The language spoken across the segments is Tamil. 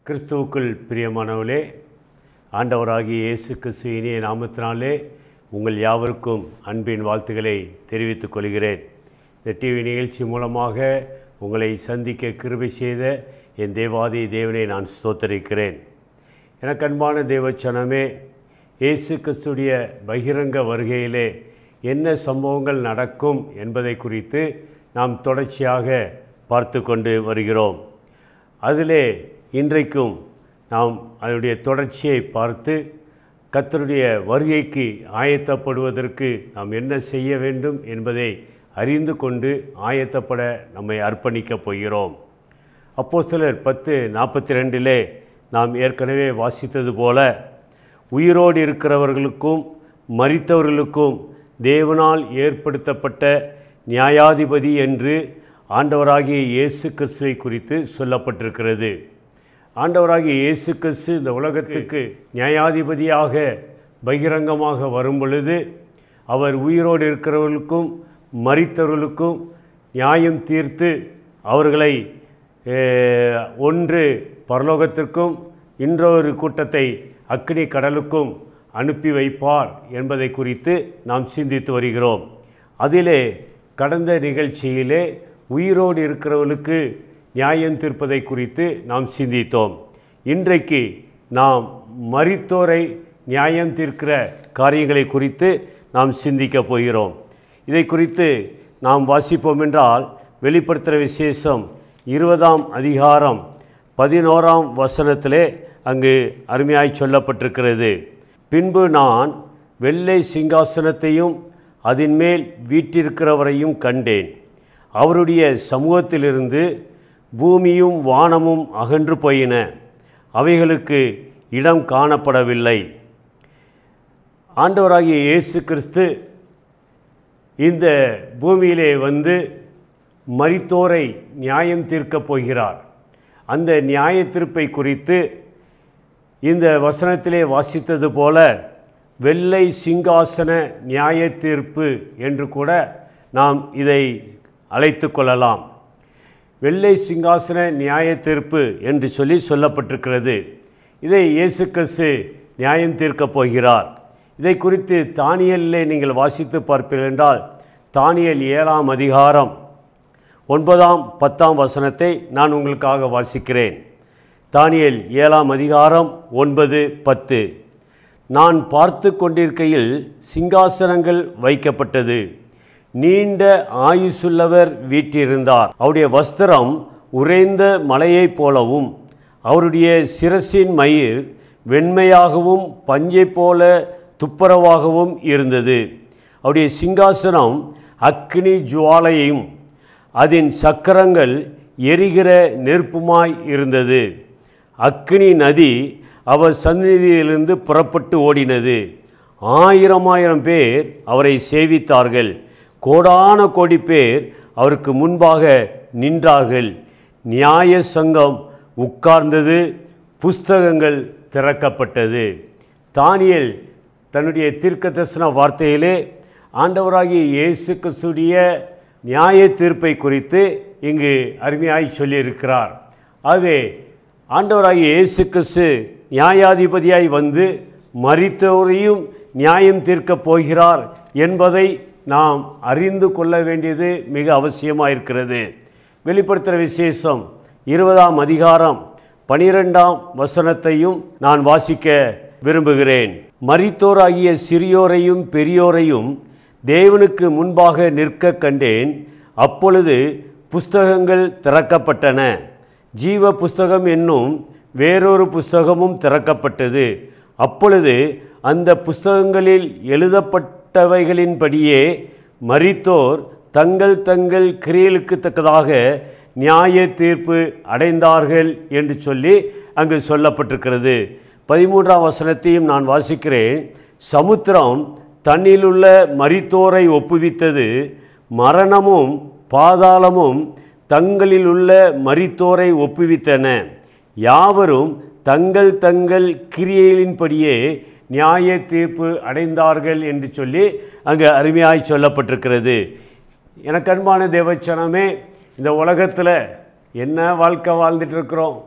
கிறிஸ்துவுக்குள் பிரியமானவர்களே ஆண்டவராகிய இயேசு கிறிஸ்து இனிய நாமத்தினாலே உங்கள் யாவருக்கும் அன்பின் வாழ்த்துக்களை தெரிவித்துக் கொள்கிறேன் இந்த டிவி நிகழ்ச்சி மூலமாக உங்களை சந்திக்க கிருபை செய்த என் தேவாதி தேவனை நான் ஸ்தோத்தரிக்கிறேன் எனக்கு அன்பான தேவச்சனமே இயேசு கிறிஸ்துடைய பகிரங்க வருகையிலே என்ன சம்பவங்கள் நடக்கும் என்பதை குறித்து நாம் தொடர்ச்சியாக பார்த்து கொண்டு வருகிறோம் அதிலே இன்றைக்கும் நாம் அதனுடைய தொடர்ச்சியை பார்த்து கர்த்தருடைய வருகைக்கு ஆயத்தப்படுவதற்கு நாம் என்ன செய்ய வேண்டும் என்பதை அறிந்து கொண்டு ஆயத்தப்பட நம்மை அர்ப்பணிக்கப் போகிறோம் அப்போஸ்தலர் பத்து நாற்பத்தி ரெண்டிலே நாம் ஏற்கனவே வாசித்தது போல உயிரோடு இருக்கிறவர்களுக்கும் மரித்தவர்களுக்கும் தேவனால் ஏற்படுத்தப்பட்ட நியாயாதிபதி என்று ஆண்டவராகிய இயேசு கிறிஸ்துவை குறித்து சொல்லப்பட்டிருக்கிறது ஆண்டவராகிய இயேசு கிறிஸ்து இந்த உலகத்துக்கு நியாயாதிபதியாக பகிரங்கமாக வரும் பொழுது அவர் உயிரோடு இருக்கிறவர்களுக்கும் மரித்தவர்களுக்கும் நியாயம் தீர்த்து அவர்களை அஹ், ஒன்று பரலோகத்திற்கும் இன்னொரு கூட்டத்தை அக்னி கடலுக்கும் அனுப்பி வைப்பார் என்பதை குறித்து நாம் சிந்தித்து வருகிறோம் அதிலே கடந்த நிகழ்ச்சியிலே உயிரோடு இருக்கிறவர்களுக்கு நியாயம் தீர்ப்பதை குறித்து நாம் சிந்தித்தோம் இன்றைக்கு நாம் மரித்தோரை நியாயம் தீர்க்கிற காரியங்களை குறித்து நாம் சிந்திக்கப் போகிறோம் இதை குறித்து நாம் வாசிப்போம் என்றால் வெளிப்படுத்துகிற விசேஷம் இருபதாம் அதிகாரம் பதினோராம் வசனத்திலே அங்கு அருமையாய் சொல்லப்பட்டிருக்கிறது பின்பு நான் வெள்ளை சிங்காசனத்தையும் அதன் மேல் வீற்றிருக்கிறவரையும் கண்டேன் அவருடைய சமூகத்திலிருந்து பூமியும் வானமும் அகன்று போயின அவைகளுக்கு இடம் காணப்படவில்லை ஆண்டவராகிய இயேசு கிறிஸ்து இந்த பூமியிலே வந்து மரித்தோரை நியாயம் தீர்க்கப் போகிறார் அந்த நியாய தீர்ப்பை குறித்து இந்த வசனத்திலே வாசித்தது போல வெள்ளை சிங்காசன நியாய தீர்ப்பு என்று கூட நாம் இதை அழைத்து கொள்ளலாம் வெள்ளை சிங்காசன நியாய தீர்ப்பு என்று சொல்லி சொல்லப்பட்டிருக்கிறது இதை இயேசு கிறிஸ்து நியாயம் தீர்க்கப் போகிறார் இதை குறித்து தானியலிலே நீங்கள் வாசித்து பார்ப்பீர்கள் என்றால் தானியல் ஏழாம் அதிகாரம் ஒன்பதாம் பத்தாம் வசனத்தை நான் உங்களுக்காக வாசிக்கிறேன் தானியல் ஏழாம் அதிகாரம் ஒன்பது பத்து நான் பார்த்து கொண்டிருக்கையில் சிங்காசனங்கள் வைக்கப்பட்டது நீண்ட ஆயுசுள்ளவர் வீற்றிருந்தார் அவருடைய வஸ்திரம் உறைந்த மலையைப் போலவும் அவருடைய சிரசின் மயிர் வெண்மையாகவும் பஞ்சைப் போல துப்புரவாகவும் இருந்தது அவருடைய சிங்காசனம் அக்னி ஜுவாலையும் அதன் சக்கரங்கள் எரிகிற நெருப்புமாய் இருந்தது அக்னி நதி அவர் சந்நிதியிலிருந்து புறப்பட்டு ஓடினது ஆயிரம் ஆயிரம் பேர் அவரை சேவித்தார்கள் கோடான கோடி பேர் அவருக்கு முன்பாக நின்றார்கள் நியாய சங்கம் உட்கார்ந்தது புஸ்தகங்கள் திறக்கப்பட்டது தானியல் தன்னுடைய தீர்க்க தரிசன வார்த்தையிலே ஆண்டவராகிய இயேசு கிறிஸ்துடைய நியாய தீர்ப்பை குறித்து இங்கு அருமையாய் சொல்லியிருக்கிறார் ஆகவே ஆண்டவராகிய இயேசு கிறிஸ்து நியாயாதிபதியாய் வந்து மரித்தோரையும் நியாயம் தீர்க்கப் போகிறார் என்பதை நாம் அறிந்து கொள்ள வேண்டியது மிக அவசியமாக இருக்கிறது வெளிப்படுத்துகிற விசேஷம் இருபதாம் அதிகாரம் பனிரெண்டாம் வசனத்தையும் நான் வாசிக்க விரும்புகிறேன் மரித்தோராகிய சிறியோரையும் பெரியோரையும் தேவனுக்கு முன்பாக நிற்க கண்டேன் அப்பொழுது புஸ்தகங்கள் திறக்கப்பட்டன ஜீவ புஸ்தகம் என்னும் வேறொரு புஸ்தகமும் திறக்கப்பட்டது அப்பொழுது அந்த புஸ்தகங்களில் எழுதப்பட்டவைகளின்படியே மரித்தோர் தங்கள் தங்கள் கிரியலுக்கு தக்கதாக நியாய தீர்ப்பு அடைந்தார்கள் என்று சொல்லி அங்கு சொல்லப்பட்டிருக்கிறது பதிமூன்றாம் வசனத்தையும் நான் வாசிக்கிறேன் சமுத்திரம் தன்னிலுள்ள மரித்தோரை ஒப்புவித்தது மரணமும் பாதாளமும் தங்களிலுள்ள மரித்தோரை ஒப்புவித்தன யாவரும் தங்கள் தங்கள் கிரியைகளின்படியே நியாய தீர்ப்பு அடைந்தார்கள் என்று சொல்லி அங்கு அருமையாய் சொல்லப்பட்டிருக்கிறது எனக்கு அன்பான தேவச்சனமே இந்த உலகத்தில் என்ன வாழ்க்கை வாழ்ந்துட்டு இருக்கிறோம்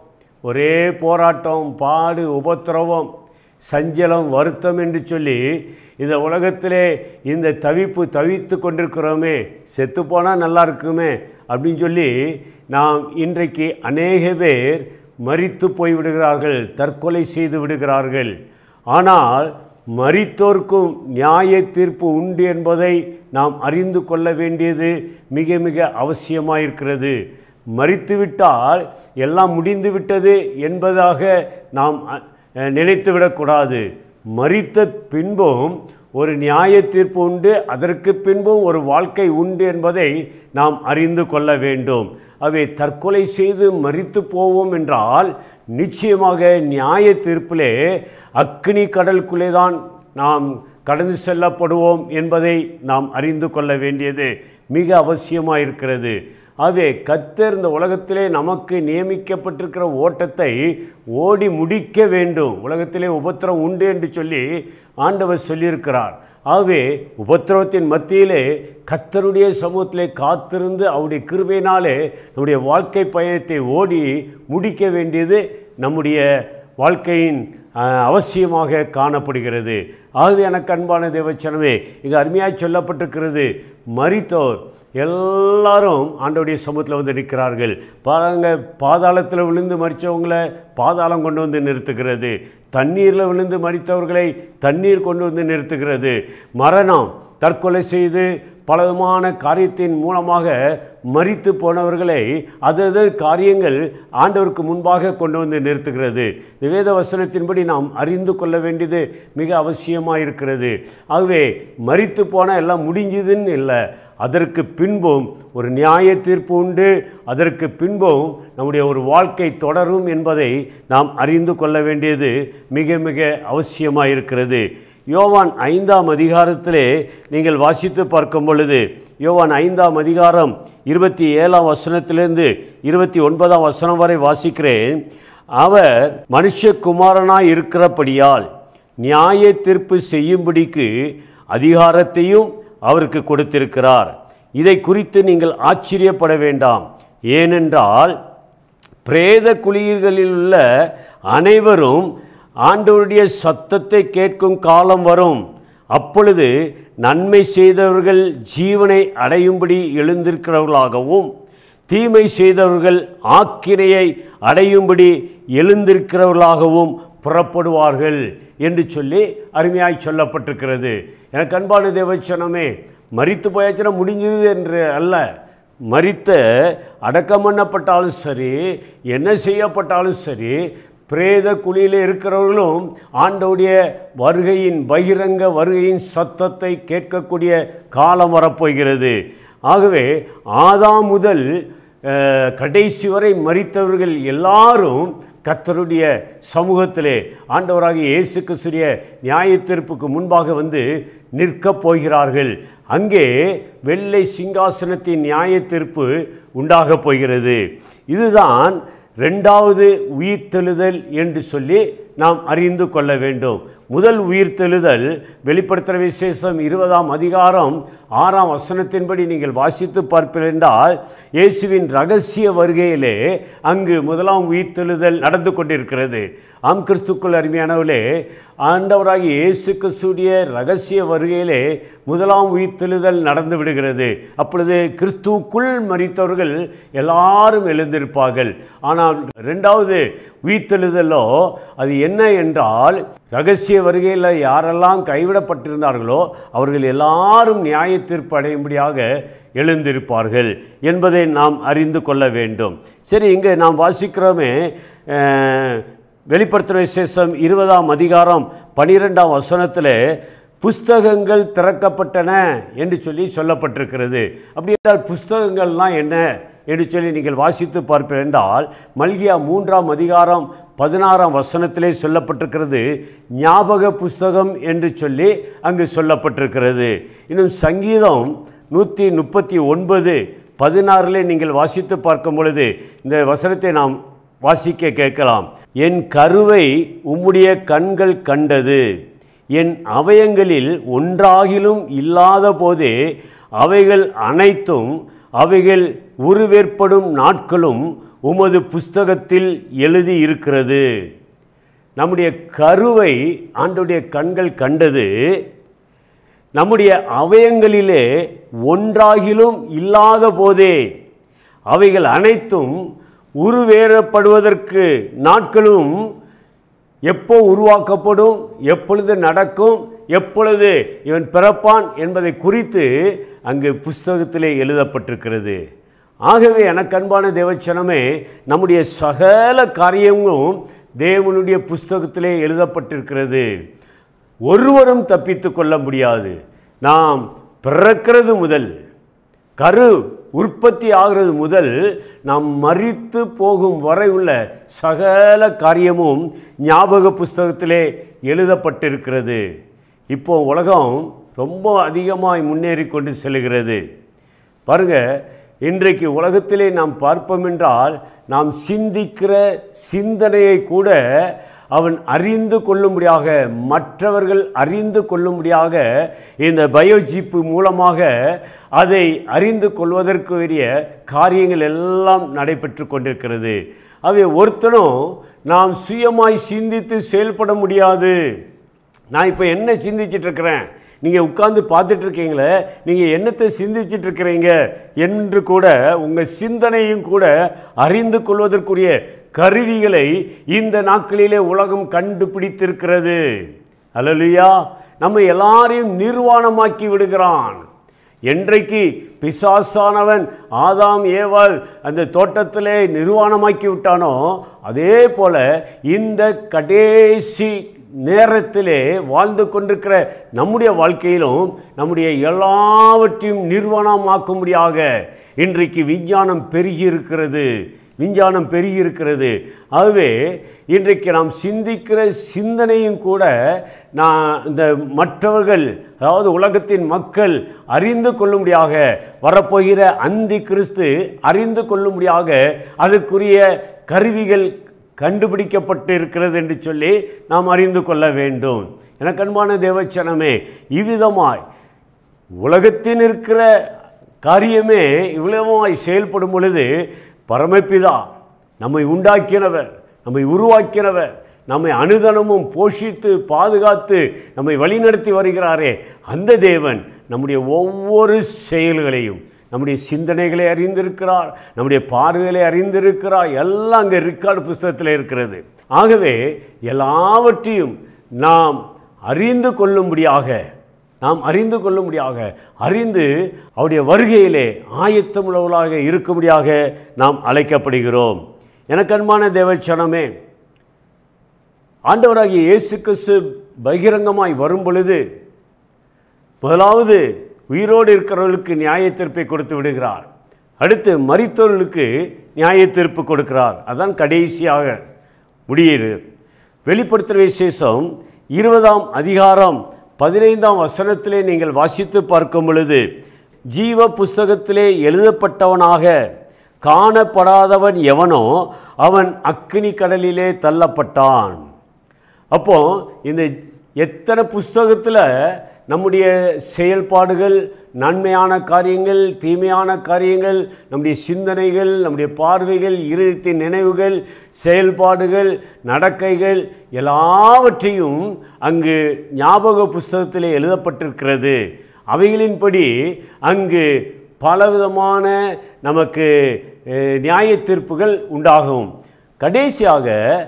ஒரே போராட்டம் பாடு உபத்திரவம் சஞ்சலம் வருத்தம் என்று சொல்லி இந்த உலகத்திலே இந்த தவிப்பு தவித்து கொண்டிருக்கிறோமே செத்து போனால் நல்லா இருக்குமே அப்படின்னு சொல்லி நாம் இன்றைக்கு அநேக பேர் மரித்து போய் விடுகிறார்கள் தற்கொலை செய்து விடுகிறார்கள் ஆனால் மரித்தோர்க்கும் நியாய தீர்ப்பு உண்டு என்பதை நாம் அறிந்து கொள்ள வேண்டியது மிக மிக அவசியமாயிருக்கிறது மறித்துவிட்டால் எல்லாம் முடிந்து விட்டது என்பதாக நாம் அ- நினைத்துவிடக்கூடாது மறித்த பின்பும் ஒரு நியாய தீர்ப்பு உண்டு அதற்கு பின்பும் ஒரு வாழ்க்கை உண்டு என்பதை நாம் அறிந்து கொள்ள வேண்டும் அவை தற்கொலை செய்து மறித்து போவோம் என்றால் நிச்சயமாக நியாய தீர்ப்பிலே அக்னி கடலுக்குள்ளே தான் நாம் கடந்து செல்லப்படுவோம் என்பதை நாம் அறிந்து கொள்ள வேண்டியது மிக அவசியமாக இருக்கிறது ஆகவே கத்தர் இந்த உலகத்திலே நமக்கு நியமிக்கப்பட்டிருக்கிற ஓட்டத்தை ஓடி முடிக்க வேண்டும் உலகத்திலே உபத்திரம் உண்டு என்று சொல்லி ஆண்டவர் சொல்லியிருக்கிறார் ஆகவே உபத்திரவத்தின் மத்தியிலே கத்தருடைய சமூகத்திலே காத்திருந்து அவருடைய கிருபையினாலே நம்முடைய வாழ்க்கை பயணத்தை ஓடி முடிக்க வேண்டியது நம்முடைய வாழ்க்கையின் அஹ், அவசியமாக காணப்படுகிறது ஆகவே எனக்கு அன்பான தேவச்சனமே இங்கே அருமையாய் சொல்லப்பட்டிருக்கிறது மரித்தோர் எல்லாரும் ஆண்டவருடைய சமூகத்தில் வந்து நிற்கிறார்கள் பாருங்க பாதாளத்தில் விழுந்து மறித்தவங்கள பாதாளம் கொண்டு வந்து நிறுத்துகிறது தண்ணீரில் விழுந்து மறித்தவர்களை தண்ணீர் கொண்டு வந்து நிறுத்துகிறது மரணம் தற்கொலை செய்து பலவிதமான காரியத்தின் மூலமாக மரித்து போனவர்களை அதது காரியங்கள் ஆண்டவருக்கு முன்பாக கொண்டு வந்து நிறுத்துகிறது இந்த வேத வசனத்தின்படி நாம் அறிந்து கொள்ள வேண்டியது மிக அவசியமாக இருக்கிறது ஆகவே மரித்து போன எல்லாம் முடிஞ்சதுன்னு இல்லை அதற்கு பின்பும் ஒரு நியாய தீர்ப்பு உண்டு அதற்கு பின்பும் நம்முடைய ஒரு வாழ்க்கை தொடரும் என்பதை நாம் அறிந்து கொள்ள வேண்டியது மிக மிக அவசியமாக இருக்கிறது யோவான் ஐந்தாம் அதிகாரத்திலே நீங்கள் வாசித்து பார்க்கும் பொழுது யோவான் ஐந்தாம் அதிகாரம் இருபத்தி ஏழாம் வசனத்திலிருந்து இருபத்தி ஒன்பதாம் வசனம் வரை வாசிக்கிறேன் அவர் மனுஷகுமாரனாய் இருக்கிறபடியால் நியாய தீர்ப்பு செய்யும்படிக்கு அதிகாரத்தையும் அவருக்கு கொடுத்திருக்கிறார் இதை குறித்து நீங்கள் ஆச்சரியப்பட வேண்டாம் ஏனென்றால் பிரேத குழிகளில் உள்ள அனைவரும் ஆண்டவருடைய சத்தத்தை கேட்கும் காலம் வரும் அப்பொழுது நன்மை செய்தவர்கள் ஜீவனை அடையும்படி எழுந்திருக்கிறவர்களாகவும் தீமை செய்தவர்கள் ஆக்கினையை அடையும்படி எழுந்திருக்கிறவர்களாகவும் புறப்படுவார்கள் என்று சொல்லி அருமையாய் சொல்லப்பட்டிருக்கிறது எனக்கு அன்பான தேவச்சனமே மரித்து போயாச்சுன்னா முடிஞ்சது என்று அல்ல மரித்த அடக்கம் பண்ணப்பட்டாலும் சரி என்ன செய்யப்பட்டாலும் சரி பிரேத குழியில் இருக்கிறவர்களும் ஆண்டவுடைய வருகையின் பகிரங்க வருகையின் சத்தத்தை கேட்கக்கூடிய காலம் வரப்போகிறது ஆகவே ஆதாம் முதல் அஹ், கடைசி வரை மரித்தவர்கள் எல்லாரும் கர்த்தருடைய சமூகத்திலே ஆண்டவராகிய இயேசு கிறிஸ்துடைய நியாயத்தீர்ப்புக்கு முன்பாக வந்து நிற்கப் போகிறார்கள் அங்கே வெள்ளை சிங்காசனத்தின் நியாயத்தீர்ப்பு உண்டாகப் போகிறது இதுதான் ரெண்டாவது உயிர்த்தெழுதல் என்று சொல்லி நாம் அறிந்து கொள்ள வேண்டும் முதல் உயிர்த்தெழுதல் வெளிப்படுத்துகிற விசேஷம் இருபதாம் அதிகாரம் ஆறாம் வசனத்தின்படி நீங்கள் வாசித்து பார்ப்பீர்கள் என்றால் இயேசுவின் ரகசிய வருகையிலே அங்கு முதலாம் உயிர்த்தெழுதல் நடந்து கொண்டிருக்கிறது ஆம் கிறிஸ்துக்குள் அருமையானவர்களே ஆண்டவராகிய இயேசு கிறிஸ்துடைய ரகசிய வருகையிலே முதலாம் உயிர்த்தெழுதல் நடந்து விடுகிறது அப்பொழுது கிறிஸ்துவுக்குள் மரித்தவர்கள் எல்லாரும் எழுந்திருப்பார்கள் ஆனால் ரெண்டாவது உயிர்த்தெழுதலோ அது என்ன என்றால் ரகசிய வருகையில் யாரெல்லாம் கைவிடப்பட்டிருந்தார்களோ அவர்கள் எல்லாரும் நியாய தீர்ப்பு அடையும்படியாக எழுந்திருப்பார்கள் என்பதை நாம் அறிந்து கொள்ள வேண்டும் சரி இங்கே நாம் வாசிக்கிறோமே அஹ், வெளிப்படுத்துகிற விசேஷம் இருபதாம் அதிகாரம் பனிரெண்டாம் வசனத்தில் புஸ்தகங்கள் திறக்கப்பட்டன என்று சொல்லி சொல்லப்பட்டிருக்கிறது அப்படி என்றால் புஸ்தகங்கள்லாம் என்ன என்று சொல்லி நீங்கள் வாசித்து பார்ப்பீர்கள் என்றால் மல்கியா மூன்றாம் அதிகாரம் பதினாறாம் வசனத்திலே சொல்லப்பட்டிருக்கிறது ஞாபக புஸ்தகம் என்று சொல்லி அங்கு சொல்லப்பட்டிருக்கிறது இன்னும் சங்கீதம் நூற்றி முப்பத்தி ஒன்பது பதினாறிலே நீங்கள் வாசித்து பார்க்கும் பொழுது இந்த வசனத்தை நாம் வாசிக்க கேட்கலாம் என் கருவை உம்முடைய கண்கள் கண்டது என் அவயங்களில் ஒன்றாகிலும் இல்லாத போதே அவைகள் அனைத்தும் அவைகள் உருவேற்படும் நாட்களும் உமது புஸ்தகத்தில் எழுதியிருக்கிறது நம்முடைய கருவை ஆண்டுடைய கண்கள் கண்டது நம்முடைய அவயங்களிலே ஒன்றாகிலும் இல்லாத போதே அவைகள் அனைத்தும் உருவேறப்படுவதற்கு நாட்களும் எப்போ உருவாக்கப்படும் எப்பொழுது நடக்கும் எப்பொழுது இவன் பிறப்பான் என்பதை குறித்து அங்கு புஸ்தகத்திலே எழுதப்பட்டிருக்கிறது ஆகவே எனக்கு அன்பான தேவச்சனமே நம்முடைய சகல காரியங்களும் தேவனுடைய புஸ்தகத்திலே எழுதப்பட்டிருக்கிறது ஒருவரும் தப்பித்து கொள்ள முடியாது நாம் பிறக்கிறது முதல் கரு உற்பத்தி ஆகிறது முதல் நாம் மறித்து போகும் வரை உள்ள சகல காரியமும் ஞாபக புஸ்தகத்திலே எழுதப்பட்டிருக்கிறது இப்போ உலகம் ரொம்ப அதிகமாய் முன்னேறி கொண்டு செல்கிறது பாருங்க இன்றைக்கு உலகத்திலே நாம் பார்ப்போம் என்றால் நாம் சிந்திக்கிற சிந்தனையை கூட அவன் அறிந்து கொள்ளும்படியாக மற்றவர்கள் அறிந்து கொள்ளும்படியாக இந்த பயோஜிப்பு மூலமாக அதை அறிந்து கொள்வதற்கு உரிய காரியங்கள் எல்லாம் நடைபெற்று கொண்டிருக்கிறது அவை ஒருத்தனும் நாம் சுயமாய் சிந்தித்து செயல்பட முடியாது நான் இப்போ என்ன சிந்திச்சிட்டு இருக்கிறேன் நீங்கள் உட்கார்ந்து பார்த்துட்டு இருக்கீங்களே நீங்கள் என்னத்தை சிந்திச்சிட்டு இருக்கிறீங்க என்று கூட உங்கள் சிந்தனையும் கூட அறிந்து கொள்வதற்குரிய கருவிகளை இந்த நாட்களிலே உலகம் கண்டுபிடித்திருக்கிறது அல்லலுயா நம்ம எல்லாரையும் நிர்வாணமாக்கி விடுகிறான் என்றைக்கு பிசாசானவன் ஆதாம் ஏவாள் அந்த தோட்டத்திலே நிர்வாணமாக்கி விட்டானோ அதே போல இந்த கடைசி நேரத்திலே வாழ்ந்து கொண்டிருக்கிற நம்முடைய வாழ்க்கையிலும் நம்முடைய எல்லாவற்றையும் நிர்வாணமாக்கும்படியாக இன்றைக்கு விஞ்ஞானம் பெருகி இருக்கிறது விஞ்ஞானம் பெருகி இருக்கிறது ஆகவே இன்றைக்கு நாம் சிந்திக்கிற சிந்தனையும் கூட நான் இந்த மற்றவர்கள் அதாவது உலகத்தின் மக்கள் அறிந்து கொள்ளும்படியாக வரப்போகிற அந்தி கிறிஸ்து அறிந்து கொள்ளும்படியாக அதற்குரிய கருவிகள் கண்டுபிடிக்கப்பட்டு இருக்கிறது என்று சொல்லி நாம் அறிந்து கொள்ள வேண்டும் எனக்கு அன்பான தேவச்சனமே இவ்விதமாய் உலகத்தில் இருக்கிற காரியமே இவ்வளவாய் செயல்படும் பொழுது பரமபிதா நம்மை உண்டாக்கினவர் நம்மை உருவாக்கினவர் நம்மை அனுதனமும் போஷித்து பாதுகாத்து நம்மை வழிநடத்தி வருகிறாரே அந்த தேவன் நம்முடைய ஒவ்வொரு செயல்களையும் நம்முடைய சிந்தனைகளை அறிந்திருக்கிறார் நம்முடைய பார்வைகளை அறிந்திருக்கிறார் எல்லாம் அங்கே ரிக்கார்டு புஸ்தகத்தில் இருக்கிறது ஆகவே எல்லாவற்றையும் நாம் அறிந்து கொள்ளும்படியாக நாம் அறிந்து கொள்ளும்படியாக அறிந்து அவருடைய வருகையிலே ஆயத்தமுள்ளவர்களாக இருக்கும்படியாக நாம் அழைக்கப்படுகிறோம் எனக்கு அன்பான தேவச்சனமே ஆண்டவராகிய இயேசு கிறிஸ்து பகிரங்கமாய் வரும் பொழுது முதலாவது உயிரோடு இருக்கிறவர்களுக்கு நியாய தீர்ப்பை கொடுத்து விடுகிறார் அடுத்து மரித்தவர்களுக்கு நியாய தீர்ப்பு கொடுக்கிறார் அதான் கடைசியாக முடியுது வெளிப்படுத்துகிற விசேஷம் இருபதாம் அதிகாரம் பதினைந்தாம் வசனத்திலே நீங்கள் வாசித்து பார்க்கும் பொழுது ஜீவ புஸ்தகத்திலே எழுதப்பட்டவனாக காணப்படாதவன் எவனோ அவன் அக்கினி கடலிலே தள்ளப்பட்டான் அப்போ இந்த எத்தனை புஸ்தகத்தில் நம்முடைய செயல்பாடுகள் நன்மையான காரியங்கள் தீமையான காரியங்கள் நம்முடைய சிந்தனைகள் நம்முடைய பார்வைகள் இருதயத்தின் நினைவுகள் செயல்பாடுகள் நடக்கைகள் எல்லாவற்றையும் அங்கு ஞாபக புஸ்தகத்திலே எழுதப்பட்டிருக்கிறது அவைகளின்படி அங்கு பலவிதமான நமக்கு அஹ், நியாய தீர்ப்புகள் உண்டாகும் கடைசியாக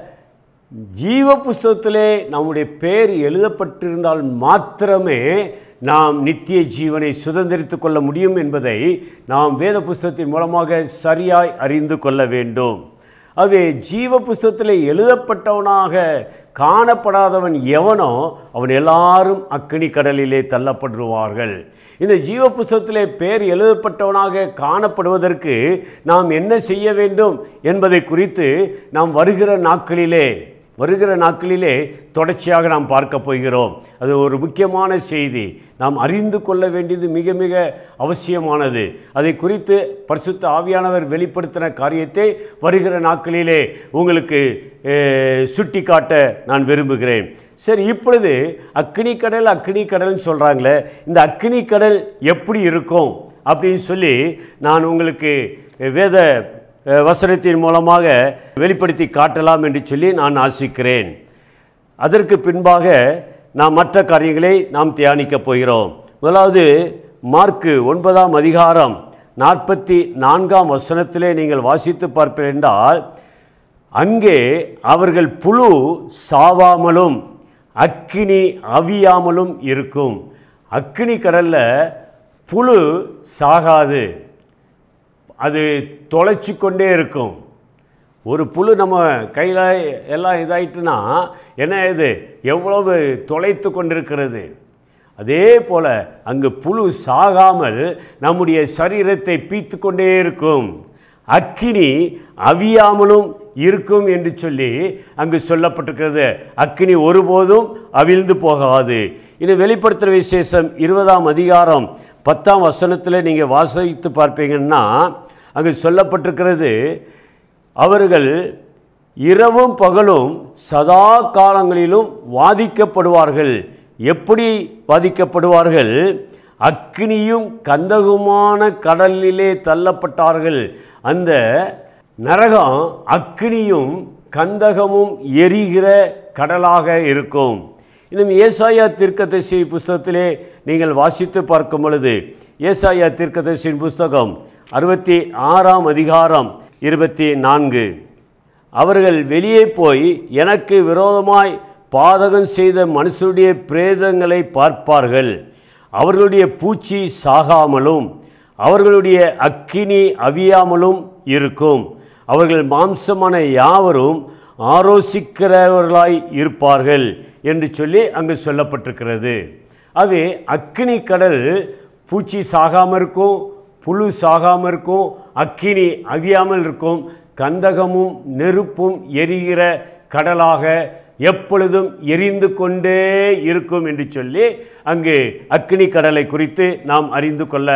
ஜீவ புஸ்தகத்திலே நம்முடைய பெயர் எழுதப்பட்டிருந்தால் மாத்திரமே நாம் நித்திய ஜீவனை சுதந்திரித்து கொள்ள முடியும் என்பதை நாம் வேத புஸ்தகத்தின் மூலமாக சரியாய் அறிந்து கொள்ள வேண்டும் அவே ஜீவ புஸ்தகத்தில் எழுதப்பட்டவனாக காணப்படாதவன் எவனோ அவன் எல்லாரும் அக்கினி கடலிலே தள்ளப்படுவார்கள் இந்த ஜீவ புஸ்தகத்திலே பேர் எழுதப்பட்டவனாக காணப்படுவதற்கு நாம் என்ன செய்ய வேண்டும் என்பதை குறித்து நாம் வருகிற நாட்களிலே வருகிற நாட்களிலே தொடர்ச்சியாக நாம் பார்க்க போகிறோம் அது ஒரு முக்கியமான செய்தி நாம் அறிந்து கொள்ள வேண்டியது மிக மிக அவசியமானது அதை குறித்து பரிசுத்த ஆவியானவர் வெளிப்படுத்தின காரியத்தை வருகிற நாட்களிலே உங்களுக்கு சுட்டி காட்ட நான் விரும்புகிறேன் சரி இப்பொழுது அக்னி கடல் அக்னி கடல்னு சொல்கிறாங்களே இந்த அக்னி கடல் எப்படி இருக்கும் அப்படின்னு சொல்லி நான் உங்களுக்கு வேத அஹ், வசனத்தின் மூலமாக வெளிப்படுத்தி காட்டலாம் என்று சொல்லி நான் ஆசிக்கிறேன் அதற்கு பின்பாக நாம் மற்ற காரியங்களை நாம் தியானிக்கப் போகிறோம் முதலாவது மார்க்கு ஒன்பதாம் அதிகாரம் நாற்பத்தி நான்காம் வசனத்திலே நீங்கள் வாசித்து பார்ப்பீர்கள் என்றால் அங்கே அவர்கள் புழு சாவாமலும் அக்கினி அவியாமலும் இருக்கும் அக்கினி கடல்ல புழு சாகாது அது தொலைச்சி கொண்டே இருக்கும் ஒரு புழு நம்ம கையில் எல்லாம் இதாயிட்டுனா என்ன இது எவ்வளவு தொலைத்து கொண்டிருக்கிறது அதே போல் அங்கு புழு சாகாமல் நம்முடைய சரீரத்தை பீத்து கொண்டே இருக்கும் அக்கினி அவியாமலும் இருக்கும் என்று சொல்லி அங்கு சொல்லப்பட்டிருக்கிறது அக்கினி ஒருபோதும் அவிழ்ந்து போகாது இது வெளிப்படுத்துகிற விசேஷம் இருபதாம் அதிகாரம் பத்தாம் வசனத்தில் நீங்கள் வாசித்து பார்ப்பீங்கன்னா அங்கு சொல்லப்பட்டிருக்கிறது அவர்கள் இரவும் பகலும் சதா காலங்களிலும் வாதிக்கப்படுவார்கள் எப்படி வாதிக்கப்படுவார்கள் அக்கினியும் கந்தகுமான கடலிலே தள்ளப்பட்டார்கள் அந்த நரகம் அக்கினியும் கந்தகமும் எரிகிற கடலாக இருக்கும் இன்னும் ஏசாயா தீர்க்கதரிசி புஸ்தகத்திலே நீங்கள் வாசித்து பார்க்கும் பொழுது ஏசாயா தீர்க்கதரிசியின் புஸ்தகம் அறுபத்தி ஆறாம் அதிகாரம் இருபத்தி நான்கு அவர்கள் வெளியே போய் எனக்கு விரோதமாய் பாதகம் செய்த மனுஷருடைய பிரேதங்களை பார்ப்பார்கள் அவர்களுடைய பூச்சி சாகாமலும் அவர்களுடைய அக்கினி அவியாமலும் இருக்கும் அவர்கள் மாம்சமான யாவரும் ஆரோசிக்கிறவர்களாய் இருப்பார்கள் என்று சொல்லி அங்கு சொல்லப்பட்டிருக்கிறது அது அக்கினி கடல் பூச்சி சாகாமல் இருக்கும் புழு சாகாமல் இருக்கும் அக்கினி அவியாமல் இருக்கும் கந்தகமும் நெருப்பும் எரிகிற கடலாக எப்பொழுதும் எரிந்து கொண்டே இருக்கும் என்று சொல்லி அங்கு அக்கினி கடலை குறித்து நாம் அறிந்து கொள்ள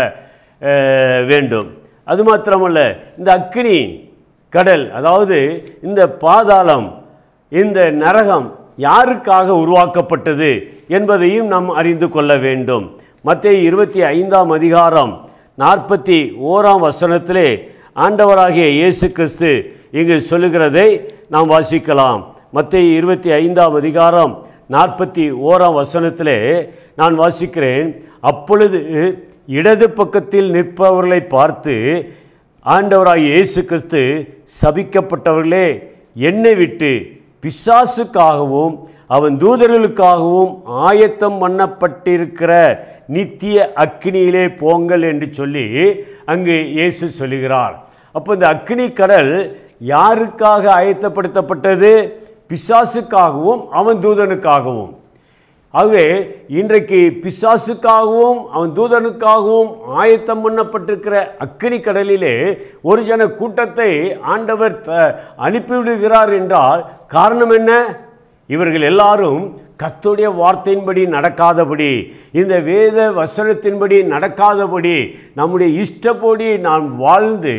அஹ், வேண்டும் அது மாத்திரமல்ல இந்த அக்கினி கடல் அதாவது இந்த பாதாளம் இந்த நரகம் யாருக்காக உருவாக்கப்பட்டது என்பதையும் நாம் அறிந்து கொள்ள வேண்டும் மத்திய இருபத்தி ஐந்தாம் அதிகாரம் நாற்பத்தி ஓராம் வசனத்திலே ஆண்டவராகிய இயேசு கிறிஸ்து இங்கு சொல்லுகிறதை நாம் வாசிக்கலாம் மத்திய இருபத்தி ஐந்தாம் அதிகாரம் நாற்பத்தி ஓராம் வசனத்திலே நான் வாசிக்கிறேன் அப்பொழுது இடது பக்கத்தில் நிற்பவர்களை பார்த்து ஆண்டவராகிய இயேசு கிறிஸ்து சபிக்கப்பட்டவர்களே என்னை விட்டு பிசாசுக்காகவும் அவன் தூதர்களுக்காகவும் ஆயத்தம் பண்ணப்பட்டிருக்கிற நித்திய அக்கினியிலே போங்கள் என்று சொல்லி அங்கு இயேசு சொல்லுகிறார் அப்போ இந்த அக்கினி கடல் யாருக்காக ஆயத்தப்படுத்தப்பட்டது பிசாசுக்காகவும் அவன் தூதனுக்காகவும் ஆகவே இன்றைக்கு பிசாசுக்காகவும் அவன் தூதனுக்காகவும் ஆயத்தம் பண்ணப்பட்டிருக்கிற அக்கினி கடலிலே ஒரு ஜன கூட்டத்தை ஆண்டவர் த- அனுப்பிவிடுகிறார் என்றால் காரணம் என்ன இவர்கள் எல்லாரும் கர்த்தருடைய வார்த்தையின்படி நடக்காதபடி இந்த வேத வசனத்தின்படி நடக்காதபடி நம்முடைய இஷ்டப்படி நாம் வாழ்ந்து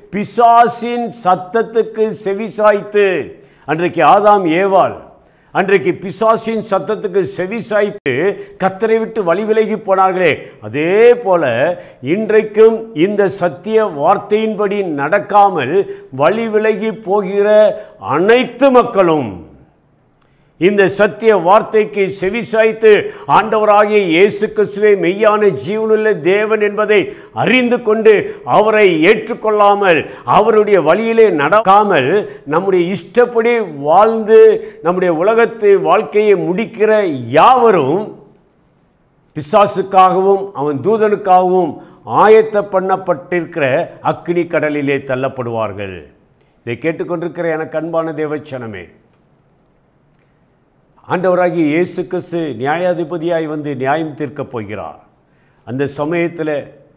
பிசாசின் சத்தத்துக்கு செவிசாய்த்து அன்றைக்கு ஆதாம் ஏவாள் அன்றைக்கு பிசாசின் சத்தத்துக்கு செவிசாய்த்து கத்தரை விட்டு வழி விலகி போனார்களே அதே போல இன்றைக்கும் இந்த சத்திய வார்த்தையின்படி நடக்காமல் வழி விலகி போகிற அனைத்து மக்களும் இந்த சத்திய வார்த்தைக்கு செவிசாய்த்து ஆண்டவராகிய இயேசு கிறிஸ்துவே மெய்யான ஜீவனுள்ள தேவன் என்பதை அறிந்து கொண்டு அவரை ஏற்றுக்கொள்ளாமல் அவருடைய வழியிலே நடக்காமல் நம்முடைய இஷ்டப்படி வாழ்ந்து நம்முடைய உலகத்து வாழ்க்கையை முடிக்கிற யாவரும் பிசாசுக்காகவும் அவன் தூதனுக்காகவும் ஆயத்த பண்ணப்பட்டிருக்கிற அக்னி கடலிலே தள்ளப்படுவார்கள் இதை கேட்டுக்கொண்டிருக்கிற எனக்கு அன்பான தேவச்சனமே ஆண்டவராகிய இயேசு கிறிஸ்து நியாயாதிபதியாய் வந்து நியாயம் தீர்க்கப் போகிறார் அந்த சமயத்தில்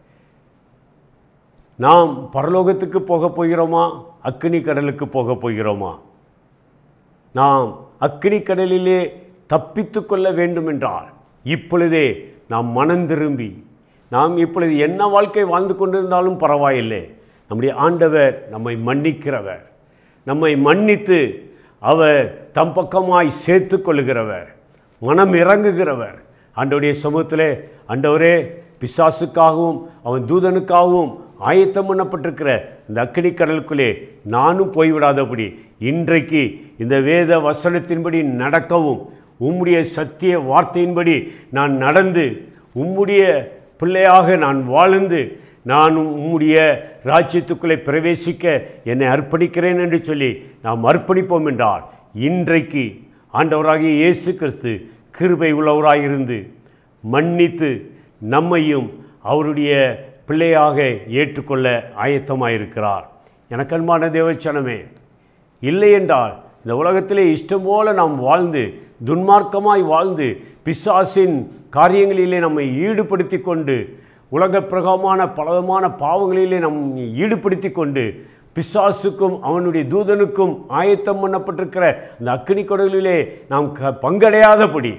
நாம் பரலோகத்துக்கு போகப் போகிறோமா அக்கினி கடலுக்கு போகப் போகிறோமா நாம் அக்கினி கடலிலே தப்பித்து கொள்ள வேண்டுமென்றால் இப்பொழுதே நாம் மனம் திரும்பி நாம் இப்பொழுது என்ன வாழ்க்கை வாழ்ந்து கொண்டிருந்தாலும் பரவாயில்லை நம்முடைய ஆண்டவர் நம்மை மன்னிக்கிறவர் நம்மை மன்னித்து அவர் தம் பக்கமாய் சேர்த்து கொள்ளுகிறவர் மனம் இறங்குகிறவர் ஆண்டவருடைய சமூகத்திலே ஆண்டவரே பிசாசுக்காகவும் அவன் தூதனுக்காகவும் ஆயத்தம் பண்ணப்பட்டிருக்கிற இந்த அக்கினி கடலுக்குள்ளே நானும் போய்விடாதபடி இன்றைக்கு இந்த வேத வசனத்தின்படி நடக்கவும் உம்முடைய சத்திய வார்த்தையின்படி நான் நடந்து உம்முடைய பிள்ளையாக நான் வாழ்ந்து நான் உம்முடைய ராஜ்யத்துக்குள்ளே பிரவேசிக்க என்னை அர்ப்பணிக்கிறேன் என்று சொல்லி நாம் அர்ப்பணிப்போம் என்றால் இன்றைக்கு ஆண்டவராகிய இயேசு கிறிஸ்து கிருபை உள்ளவராயிருந்து மன்னித்து நம்மையும் அவருடைய பிள்ளையாக ஏற்றுக்கொள்ள ஆயத்தமாயிருக்கிறார் எனக்கு அன்பான தேவச்சனமே இல்லை என்றால் இந்த உலகத்திலே இஷ்டம் போல நாம் வாழ்ந்து துன்மார்க்கமாய் வாழ்ந்து பிசாசின் காரியங்களிலே நம்மை ஈடுபடுத்தி கொண்டு உலக பிரகமான பலவிதமான பாவங்களிலே நம் ஈடுபடுத்தி கொண்டு பிசாசுக்கும் அவனுடைய தூதனுக்கும் ஆயத்தம் பண்ணப்பட்டிருக்கிற அந்த அக்கினி கடலிலே நாம் க பங்கடையாதபடி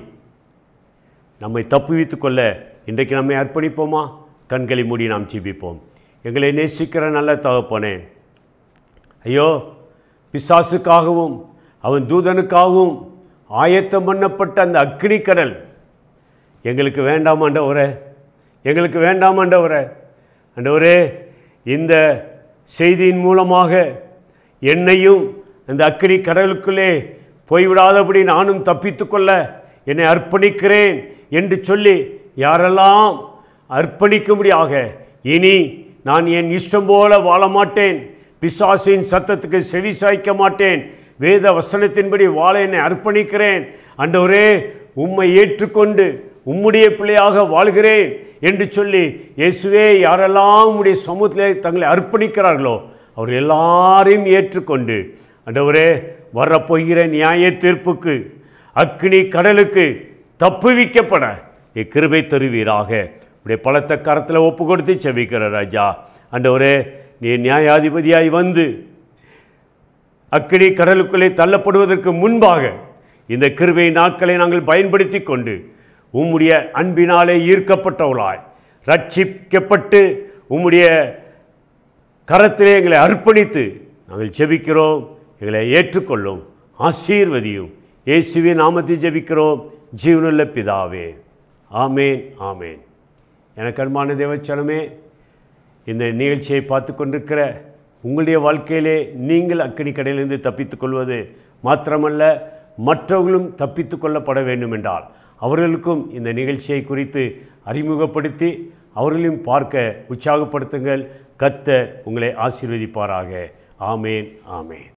நம்மை தப்புவித்துக் கொள்ள இன்றைக்கு நம்மை அர்ப்பணிப்போமா கண்களை மூடி நாம் ஜீபிப்போம் எங்களை நேசிக்கிற நல்ல தகப்பனே ஐயோ பிசாசுக்காகவும் அவன் தூதனுக்காகவும் ஆயத்தம் பண்ணப்பட்ட அந்த அக்கினி கடல் எங்களுக்கு வேண்டாம் ஆண்டவரே எங்களுக்கு வேண்டாம் ஆண்டவரே ஆண்டவரே இந்த செய்தியின் மூலமாக என்னையும் அந்த அக்கினி கடலுக்குள்ளே போய்விடாதபடி நானும் தப்பித்துக்கொள்ள என்னை அர்ப்பணிக்கிறேன் என்று சொல்லி யாரெல்லாம் அர்ப்பணிக்கும்படியாக இனி நான் என் இஷ்டம் போல வாழ மாட்டேன் பிசாசின் சத்தத்துக்கு செவி சாய்க்க மாட்டேன் வேத வசனத்தின்படி வாழ என்னை அர்ப்பணிக்கிறேன் அண்டவரே உம்மை ஏற்றுக்கொண்டு உம்முடைய பிள்ளையாக வாழ்கிறேன் என்று சொல்லி இயேசுவே யாரெல்லாம் உம்முடைய சமூகத்திலே தங்களை அர்ப்பணிக்கிறார்களோ அவர் எல்லாரையும் ஏற்றுக்கொண்டு அண்டவரே வரப்போகிற நியாய தீர்ப்புக்கு அக்னி கடலுக்கு தப்புவிக்கப்பட நீ கிருபை தருவீராக உடைய பலத்த கரத்தில் ஒப்பு கொடுத்து செபிக்கிற ராஜா அண்டவரே நீ நியாயாதிபதியாய் வந்து அக்கினி கடலுக்குள்ளே தள்ளப்படுவதற்கு முன்பாக இந்த கிருபை நாட்களை நாங்கள் பயன்படுத்தி கொண்டு உம்முடைய அன்பினாலே ஈர்க்கப்பட்டவளாய் ரட்சிக்கப்பட்டு உம்முடைய கரத்திலே எங்களை அர்ப்பணித்து நாங்கள் ஜெபிக்கிறோம் எங்களை ஏற்றுக்கொள்ளும் ஆசீர்வதியும் இயேசுவின் நாமத்தில் ஜெபிக்கிறோம் ஜீவனுள்ள பிதாவே ஆமேன் ஆமேன் எனக்கு அன்பான தேவச்சனமே இந்த நிகழ்ச்சியை பார்த்து கொண்டிருக்கிற உங்களுடைய வாழ்க்கையிலே நீங்கள் அக்கினி கடையிலிருந்து தப்பித்துக் கொள்வது மாத்திரமல்ல மற்றவர்களும் தப்பித்து கொள்ளப்பட வேண்டும் என்றால் அவர்களுக்கும் இந்த நிகழ்ச்சியை குறித்து அறிமுகப்படுத்தி அவர்களையும் பார்க்க உற்சாகப்படுத்துங்கள் கத்த உங்களை ஆசீர்வதிப்பாராக ஆமேன் ஆமேன்